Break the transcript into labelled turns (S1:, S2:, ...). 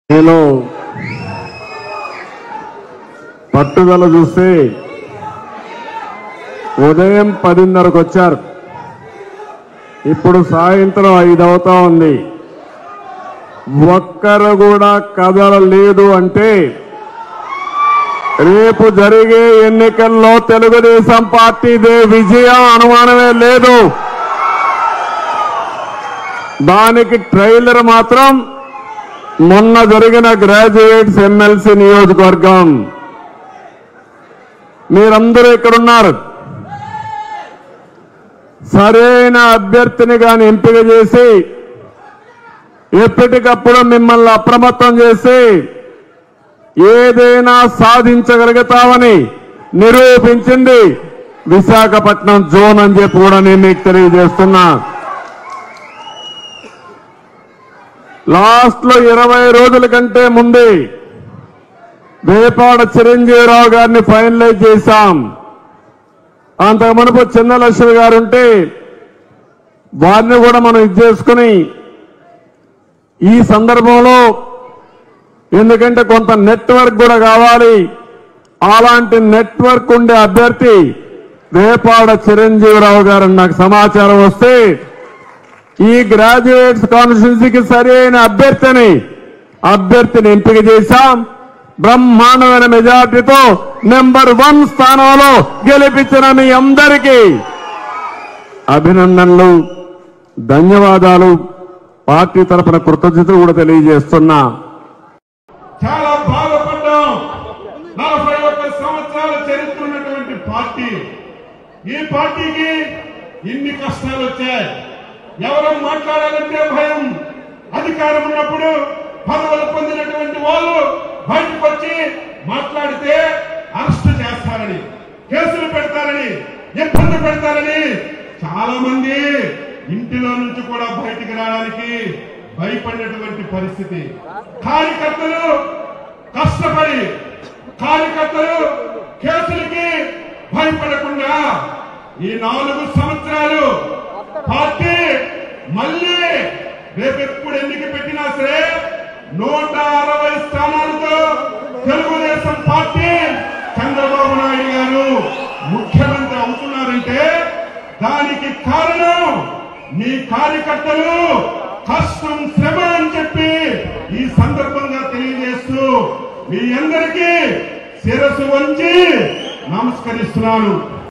S1: నేను పట్టుదల చూస్తే ఉదయం పదిన్నరకు వచ్చారు ఇప్పుడు సాయంత్రం ఐదు అవుతా ఉంది ఒక్కరు కూడా కదలలేదు అంటే రేపు జరిగే ఎన్నికల్లో తెలుగుదేశం పార్టీదే విజయం అనుమానమే లేదు దానికి ట్రైలర్ మాత్రం మొన్న జరిగిన గ్రాడ్యుయేట్స్ ఎమ్మెల్సీ నియోజకవర్గం మీరందరూ ఇక్కడున్నారు సరైన అభ్యర్థిని గాని ఎంపిక చేసి ఎప్పటికప్పుడు మిమ్మల్ని అప్రమత్తం చేసి ఏదైనా సాధించగలుగుతామని నిరూపించింది విశాఖపట్నం జోన్ అని చెప్పి కూడా నేను మీకు తెలియజేస్తున్నా లాస్ట్ లో ఇరవై రోజుల కంటే ముందే వేపాడ చిరంజీవిరావు గారిని ఫైనలైజ్ చేశాం అంతకు మునుపు చిన్నలక్ష్మి గారు ఉంటే వారిని కూడా మనం ఇది చేసుకుని ఈ సందర్భంలో ఎందుకంటే కొంత నెట్వర్క్ కూడా కావాలి అలాంటి నెట్వర్క్ ఉండే అభ్యర్థి వేపాడ చిరంజీవిరావు గారు నాకు సమాచారం వస్తే ఈ గ్రాడ్యుయేట్స్ కాన్స్టిట్యున్సీకి సరైన అభ్యర్థిని అభ్యర్థిని ఎంపిక చేశాం బ్రహ్మాండమైన మెజార్టీతో నెంబర్ వన్ స్థానంలో గెలిపించిన మీ అందరికీ అభినందనలు ధన్యవాదాలు పార్టీ తరఫున కృతజ్ఞతలు కూడా తెలియజేస్తున్నా
S2: చాలా బాధపడ్డాం నలభై ఒక్క సంవత్సరాల చరిత్ర ఉన్నటువంటి పార్టీ ఈ పార్టీకి ఇన్ని కష్టాలు వచ్చాయి ఎవరు మాట్లాడాలంటే భయం అధికారం ఉన్నప్పుడు పదవులు పొందినటువంటి వాళ్ళు బయటకు వచ్చి మాట్లాడితే అరెస్ట్ చేస్తారని కేసులు పెడతారని ఇబ్బంది పెడతారని చాలా మంది ఇంటిలో నుంచి కూడా బయటికి రావడానికి భయపడినటువంటి పరిస్థితి కార్యకర్తలు కష్టపడి కార్యకర్తలు కేసులకి భయపడకుండా ఈ నాలుగు సంవత్సరాలు పార్టీ మళ్ళీ రేపు ఎప్పుడు ఎన్నిక పెట్టినా సరే నూట అరవై స్థానాలతో తెలుగుదేశం పార్టీ చంద్రబాబు నాయుడు గారు ముఖ్యమంత్రి అవుతున్నారంటే దానికి కారణం మీ కార్యకర్తలు కష్టం శ్రమ అని చెప్పి ఈ సందర్భంగా తెలియజేస్తూ మీ అందరికీ శిరస్సు వంచి నమస్కరిస్తున్నాను